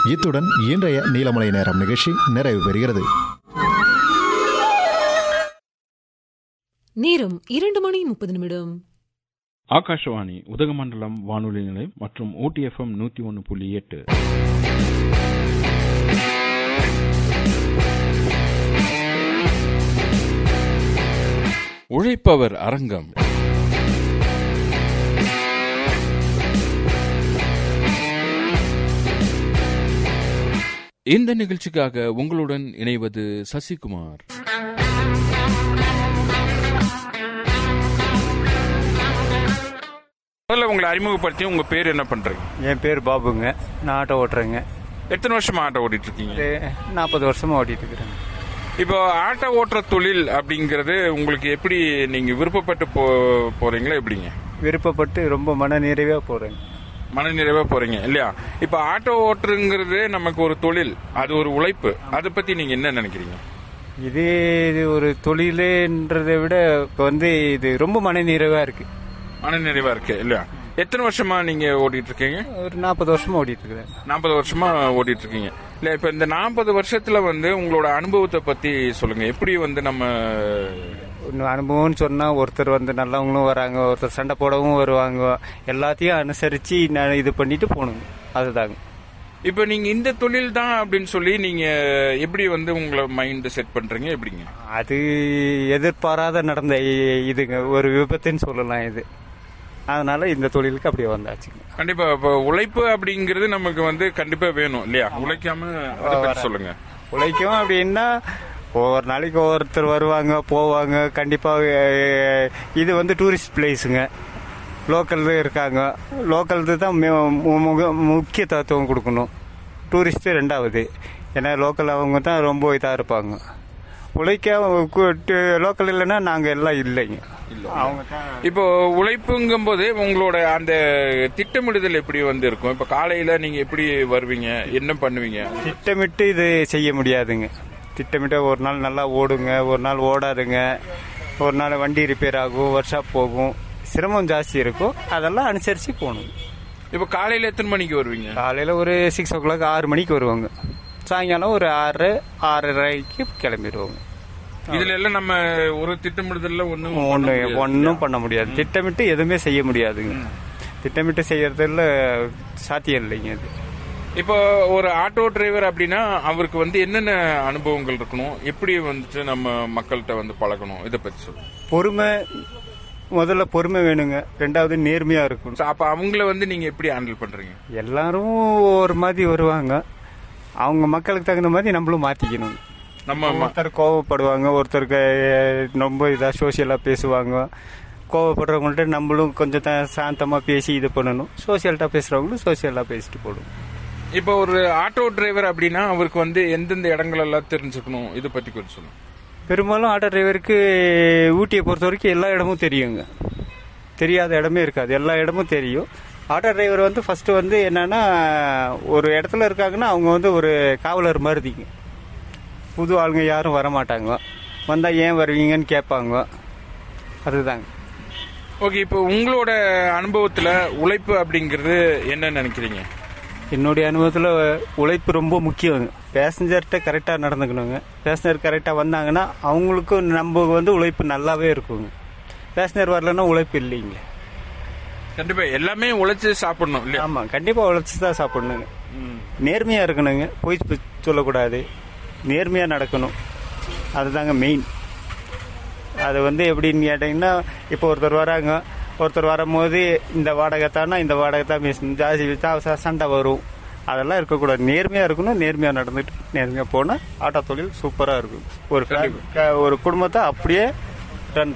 இத்துடன் இன்றைய நீலமலை நேரம் நிகழ்ச்சி நிறைவு பெறுகிறது நேரம் இரண்டு மணி முப்பது நிமிடம் ஆகாஷவாணி உதகமண்டலம் வானொலி நிலையம் மற்றும் ஓடிஎஃப்எம் நூத்தி ஒன்று புள்ளி எட்டு உழைப்பவர் அரங்கம் இந்த நிகழ்ச்சிக்காக உங்களுடன் இணைவது சசிகுமார் முதல்ல உங்களை அறிமுகப்படுத்தி உங்க பேர் என்ன பண்றீங்க என் பேர் பாபுங்க நான் ஆட்டோ ஓட்டுறேங்க எத்தனை வருஷமா ஆட்டோ ஓட்டிட்டு இருக்கீங்க நாற்பது வருஷமா ஓட்டிட்டு இருக்கிறேங்க இப்போ ஆட்டோ ஓட்டுற தொழில் அப்படிங்கறது உங்களுக்கு எப்படி நீங்க விருப்பப்பட்டு போ போறீங்களா எப்படிங்க விருப்பப்பட்டு ரொம்ப மன நிறைவாக போகிறேங்க மன நிறைவா போறீங்க இல்லையா இப்போ ஆட்டோ ஓட்டுறங்கிறது நமக்கு ஒரு தொழில் அது ஒரு உழைப்பு அதை பத்தி நீங்க என்ன நினைக்கிறீங்க இது இது ஒரு தொழிலுன்றதை விட இப்போ வந்து இது ரொம்ப மன நிறைவாக இருக்கு மன நிறைவா இருக்கு இல்லையா எத்தனை வருஷமா நீங்க ஓட்டிட்டு இருக்கீங்க ஒரு நாற்பது வருஷமா ஓட்டிட்டு இருக்கிறேன் நாற்பது வருஷமா ஓட்டிட்டு இருக்கீங்க இல்ல இப்ப இந்த நாற்பது வருஷத்துல வந்து உங்களோட அனுபவத்தை பத்தி சொல்லுங்க எப்படி வந்து நம்ம இன்னும் அனுபவம்னு சொன்னால் ஒருத்தர் வந்து நல்லவங்களும் வராங்க ஒருத்தர் சண்டை போடவும் வருவாங்க எல்லாத்தையும் அனுசரித்து நான் இது பண்ணிட்டு போகணுங்க அதுதாங்க இப்ப நீங்க இந்த தொழில் தான் அப்படின்னு சொல்லி நீங்க எப்படி வந்து உங்களை மைண்ட் செட் பண்றீங்க எப்படிங்க அது எதிர்பாராத நடந்த இ- இதுங்க ஒரு விபத்துன்னு சொல்லலாம் இது அதனால இந்த தொழிலுக்கு அப்படியே வந்தாச்சுங்க கண்டிப்பா இப்ப உழைப்பு அப்படிங்கிறது நமக்கு வந்து கண்டிப்பா வேணும் இல்லையா உழைக்காம அதை பத்தி சொல்லுங்க உழைக்கும் அப்படின்னா ஒவ்வொரு நாளைக்கு ஒவ்வொருத்தர் வருவாங்க போவாங்க கண்டிப்பாக இது வந்து டூரிஸ்ட் பிளேஸுங்க லோக்கல் இருக்காங்க லோக்கல் தான் மு- மு- முக- முக்கியத்துவம் கொடுக்கணும் டூரிஸ்ட் ரெண்டாவது ஏன்னா லோக்கல் அவங்க தான் ரொம்ப இதாக இருப்பாங்க உழைக்க லோக்கல் இல்லைன்னா நாங்கள் எல்லாம் இல்லைங்க அவங்க தான் இப்போ உழைப்புங்கும் போது உங்களோட அந்த திட்டமிடுதல் எப்படி வந்து இருக்கும் இப்ப காலையில நீங்க எப்படி வருவீங்க என்ன பண்ணுவீங்க திட்டமிட்டு இது செய்ய முடியாதுங்க திட்டமிட்டு ஒரு நாள் நல்லா ஓடுங்க ஒரு நாள் ஓடாதுங்க ஒரு நாள் வண்டி ரிப்பேர் ஆகும் ஒர்க் ஷாப் போகும் சிரமம் ஜாஸ்தி இருக்கும் அதெல்லாம் அனுசரித்து போகணும் இப்ப காலையில எத்தனை மணிக்கு வருவீங்க காலையில் ஒரு சிக்ஸ் ஓ கிளாக் ஆறு மணிக்கு வருவாங்க சாயங்காலம் ஒரு ஆறு ஆறரைக்கு கிளம்பிடுவாங்க இதுல எல்லாம் நம்ம ஒரு திட்டமிடுதல்ல ஒண்ணும் ஒன்று ஒன்றும் பண்ண முடியாது திட்டமிட்டு எதுவுமே செய்ய முடியாதுங்க திட்டமிட்டு செய்யறதுல சாத்தியம் இல்லைங்க அது இப்போ ஒரு ஆட்டோ டிரைவர் அப்படின்னா அவருக்கு வந்து என்னென்ன அனுபவங்கள் இருக்கணும் எப்படி வந்துட்டு நம்ம மக்கள்கிட்ட வந்து பழகணும் இதை பத்தி சொல்லுங்க பொறுமை முதல்ல பொறுமை வேணுங்க ரெண்டாவது நேர்மையாக இருக்கணும் So, அப்ப அவங்கள வந்து நீங்க எப்படி ஹேண்டில் பண்றீங்க எல்லாரும் ஒரு மாதிரி வருவாங்க அவங்க மக்களுக்கு தகுந்த மாதிரி நம்மளும் மாற்றிக்கணும் நம்ம ம- ஒருத்தர் கோவப்படுவாங்க ஒருத்தருக்கு அஹ், ரொம்ப இதாக சோசியலாக பேசுவாங்க கோவப்படுறவங்கள்ட்ட நம்மளும் கொஞ்சம் த- சாந்தமா பேசி இது பண்ணணும் சோசியல்ட்டாக பேசுகிறவங்களும் சோசியலாக பேசிட்டு போகணும் இப்போ ஒரு ஆட்டோ டிரைவர் அப்படின்னா அவருக்கு வந்து எந்தெந்த இடங்கள் எல்லாம் தெரிஞ்சுக்கணும் இதை பத்தி கொஞ்சம் சொல்லுங்க பெரும்பாலும் ஆட்டோ டிரைவருக்கு ஊட்டியை பொறுத்த வரைக்கும் எல்லா இடமும் தெரியுங்க தெரியாத இடமே இருக்காது எல்லா இடமும் தெரியும் ஆட்டோ டிரைவர் வந்து ஃபர்ஸ்ட் வந்து என்னன்னா ஒரு இடத்துல இருக்காங்கன்னா அவங்க வந்து ஒரு காவலர் மாதிரிங்க புது ஆளுங்க யாரும் வர மாட்டாங்க வந்தால் ஏன் வருவீங்கன்னு கேட்பாங்க அதுதாங்க ஓகே இப்போ உங்களோட அனுபவத்துல உழைப்பு அப்படிங்கிறது என்ன நினைக்கிறீங்க என்னுடைய அனுபவத்தில் உழைப்பு ரொம்ப முக்கியங்க பேசஞ்சர்கிட்ட கரெக்டாக நடந்துக்கணுங்க பேசஞ்சர் கரெக்டாக வந்தாங்கன்னா அவங்களுக்கும் நம்ம வந்து உழைப்பு நல்லாவே இருக்குங்க பேசஞ்சர் வரலன்னா உழைப்பு இல்லைங்க கண்டிப்பா எல்லாமே உழைச்சு சாப்பிடணும் இல்லையா ஆமாம் கண்டிப்பாக உழைச்சி தான் சாப்பிடணுங்க நேர்மையாக இருக்கணுங்க பொய் பி- சொல்லக்கூடாது நேர்மையாக நடக்கணும் அதுதாங்க மெயின் அது வந்து எப்படின்னு கேட்டிங்கன்னா இப்போ ஒருத்தர் வராங்க ஒருத்தர் வரும்போது இந்த வாடகை தானா இந்த வாடகை தான் பேசணும் ஜாஸ்தி வச்சா ச- சண்டை வரும் அதெல்லாம் இருக்கக்கூடாது நேர்மையாக இருக்கணும் நேர்மையாக நடந்துட்டு நேர்மையாக போனால் ஆட்டோ தொழில் சூப்பராக இருக்கும் ஒரு fa- க- ஒரு குடும்பத்தை அப்படியே